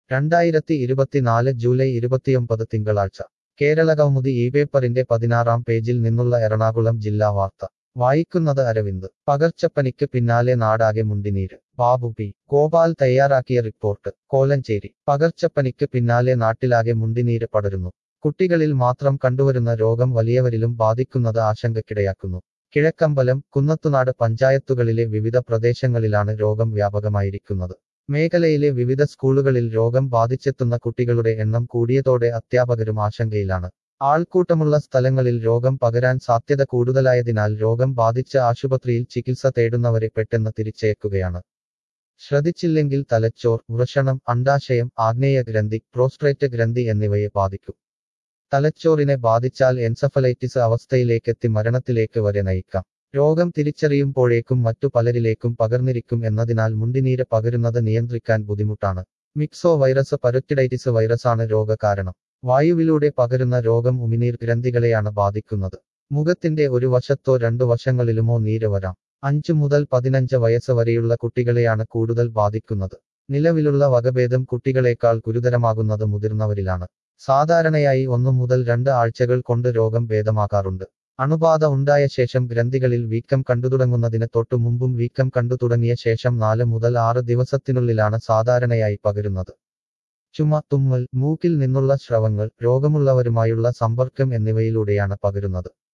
രണ്ടായിരത്തി ഇരുപത്തിനാല് ജൂലൈ ഇരുപത്തിയൊമ്പത് തിങ്കളാഴ്ച കേരള കൗമുദി ഈ പേപ്പറിന്റെ പതിനാറാം പേജിൽ നിന്നുള്ള എറണാകുളം ജില്ലാ വാർത്ത വായിക്കുന്നത് അരവിന്ദ് പകർച്ചപ്പനിക്ക് പിന്നാലെ നാടാകെ മുണ്ടിനീര് ബാബു പി ഗോപാൽ തയ്യാറാക്കിയ റിപ്പോർട്ട് കോലഞ്ചേരി പകർച്ചപ്പനിക്ക് പിന്നാലെ നാട്ടിലാകെ മുണ്ടിനീര് പടരുന്നു കുട്ടികളിൽ മാത്രം കണ്ടുവരുന്ന രോഗം വലിയവരിലും ബാധിക്കുന്നത് ആശങ്കക്കിടയാക്കുന്നു കിഴക്കമ്പലം കുന്നത്തുനാട് പഞ്ചായത്തുകളിലെ വിവിധ പ്രദേശങ്ങളിലാണ് രോഗം വ്യാപകമായിരിക്കുന്നത് മേഖലയിലെ വിവിധ സ്കൂളുകളിൽ രോഗം ബാധിച്ചെത്തുന്ന കുട്ടികളുടെ എണ്ണം കൂടിയതോടെ അധ്യാപകരും ആശങ്കയിലാണ് ആൾക്കൂട്ടമുള്ള സ്ഥലങ്ങളിൽ രോഗം പകരാൻ സാധ്യത കൂടുതലായതിനാൽ രോഗം ബാധിച്ച ആശുപത്രിയിൽ ചികിത്സ തേടുന്നവരെ പെട്ടെന്ന് തിരിച്ചയക്കുകയാണ് ശ്രദ്ധിച്ചില്ലെങ്കിൽ തലച്ചോർ വൃഷണം അണ്ടാശയം ആഗ്നേയ ഗ്രന്ഥി പ്രോസ്ട്രേറ്റ് ഗ്രന്ഥി എന്നിവയെ ബാധിക്കും തലച്ചോറിനെ ബാധിച്ചാൽ എൻസഫലൈറ്റിസ് അവസ്ഥയിലേക്കെത്തി മരണത്തിലേക്ക് വരെ നയിക്കാം രോഗം തിരിച്ചറിയുമ്പോഴേക്കും മറ്റു പലരിലേക്കും പകർന്നിരിക്കും എന്നതിനാൽ മുണ്ടിനീര് പകരുന്നത് നിയന്ത്രിക്കാൻ ബുദ്ധിമുട്ടാണ് മിക്സോ വൈറസ് പരുറ്റിഡൈറ്റിസ് വൈറസാണ് രോഗകാരണം വായുവിലൂടെ പകരുന്ന രോഗം ഉമിനീർ ഗ്രന്ഥികളെയാണ് ബാധിക്കുന്നത് മുഖത്തിന്റെ ഒരു വശത്തോ രണ്ടു വശങ്ങളിലുമോ നീര് വരാം അഞ്ചു മുതൽ പതിനഞ്ച് വയസ്സ് വരെയുള്ള കുട്ടികളെയാണ് കൂടുതൽ ബാധിക്കുന്നത് നിലവിലുള്ള വകഭേദം കുട്ടികളെക്കാൾ ഗുരുതരമാകുന്നത് മുതിർന്നവരിലാണ് സാധാരണയായി ഒന്നു മുതൽ രണ്ട് ആഴ്ചകൾ കൊണ്ട് രോഗം ഭേദമാകാറുണ്ട് അണുബാധ ഉണ്ടായ ശേഷം ഗ്രന്ഥികളിൽ വീക്കം കണ്ടുതുടങ്ങുന്നതിന് തൊട്ടു മുമ്പും വീക്കം കണ്ടു തുടങ്ങിയ ശേഷം നാല് മുതൽ ആറ് ദിവസത്തിനുള്ളിലാണ് സാധാരണയായി പകരുന്നത് ചുമ തുമ്മൽ മൂക്കിൽ നിന്നുള്ള സ്രവങ്ങൾ രോഗമുള്ളവരുമായുള്ള സമ്പർക്കം എന്നിവയിലൂടെയാണ് പകരുന്നത്